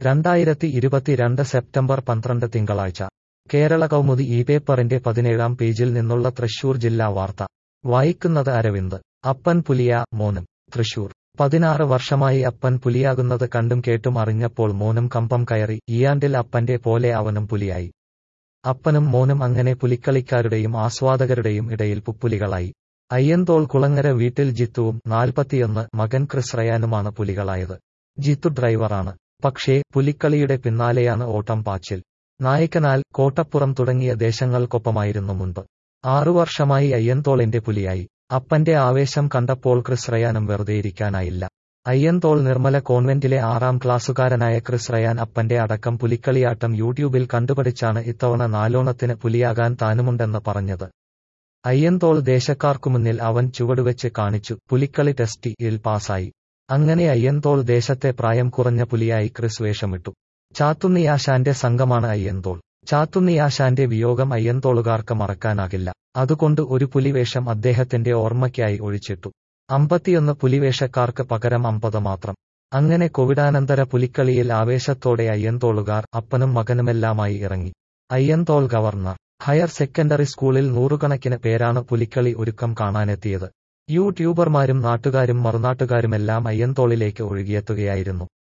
രണ്ടായിരത്തി ഇരുപത്തിരണ്ട് സെപ്റ്റംബർ പന്ത്രണ്ട് തിങ്കളാഴ്ച കേരള കൗമുദി ഈ പേപ്പറിന്റെ പതിനേഴാം പേജിൽ നിന്നുള്ള തൃശൂർ ജില്ലാ വാർത്ത വായിക്കുന്നത് അരവിന്ദ് അപ്പൻ പുലിയ മോനും തൃശൂർ പതിനാറ് വർഷമായി അപ്പൻ പുലിയാകുന്നത് കണ്ടും കേട്ടും അറിഞ്ഞപ്പോൾ മോനും കമ്പം കയറി ഈയാണ്ടിൽ അപ്പന്റെ പോലെ അവനും പുലിയായി അപ്പനും മോനും അങ്ങനെ പുലിക്കളിക്കാരുടെയും ആസ്വാദകരുടെയും ഇടയിൽ പുപ്പുലികളായി അയ്യന്തോൾ കുളങ്ങര വീട്ടിൽ ജിത്തുവും നാൽപ്പത്തിയൊന്ന് മകൻ ക്രിസ് റയാനുമാണ് പുലികളായത് ജിത്തു ഡ്രൈവറാണ് പക്ഷേ പുലിക്കളിയുടെ പിന്നാലെയാണ് ഓട്ടം പാച്ചിൽ നായിക്കനാൽ കോട്ടപ്പുറം തുടങ്ങിയ ദേശങ്ങൾക്കൊപ്പമായിരുന്നു മുൻപ് ആറു വർഷമായി അയ്യന്തോളിന്റെ പുലിയായി അപ്പന്റെ ആവേശം കണ്ടപ്പോൾ ക്രിസ് റയാനും വെറുതെയിരിക്കാനായില്ല അയ്യന്തോൾ നിർമ്മല കോൺവെന്റിലെ ആറാം ക്ലാസ്സുകാരനായ ക്രിസ് റയാൻ അപ്പന്റെ അടക്കം പുലിക്കളിയാട്ടം യൂട്യൂബിൽ കണ്ടുപഠിച്ചാണ് ഇത്തവണ നാലോണത്തിന് പുലിയാകാൻ താനുമുണ്ടെന്ന് പറഞ്ഞത് അയ്യന്തോൾ ദേശക്കാർക്കു മുന്നിൽ അവൻ ചുവടുവെച്ച് കാണിച്ചു പുലിക്കളി ടെസ്റ്റ് ഇൽ പാസായി അങ്ങനെ അയ്യന്തോൾ ദേശത്തെ പ്രായം കുറഞ്ഞ പുലിയായി ക്രിസ് വേഷമിട്ടു ചാത്തുണ്ണിയാശാന്റെ സംഘമാണ് അയ്യന്തോൾ ചാത്തുണ്ണിയാശാന്റെ വിയോഗം അയ്യന്തോളുകാർക്ക് മറക്കാനാകില്ല അതുകൊണ്ട് ഒരു പുലിവേഷം അദ്ദേഹത്തിന്റെ ഓർമ്മയ്ക്കായി ഒഴിച്ചിട്ടു അമ്പത്തിയൊന്ന് പുലിവേഷക്കാർക്ക് പകരം അമ്പത് മാത്രം അങ്ങനെ കോവിഡാനന്തര പുലിക്കളിയിൽ ആവേശത്തോടെ അയ്യന്തോളുകാർ അപ്പനും മകനുമെല്ലാമായി ഇറങ്ങി അയ്യന്തോൾ ഗവർണർ ഹയർ സെക്കൻഡറി സ്കൂളിൽ നൂറുകണക്കിന് പേരാണ് പുലിക്കളി ഒരുക്കം കാണാനെത്തിയത് യൂട്യൂബർമാരും നാട്ടുകാരും മറുനാട്ടുകാരുമെല്ലാം അയ്യന്തോളിലേക്ക് ഒഴുകിയെത്തുകയായിരുന്നു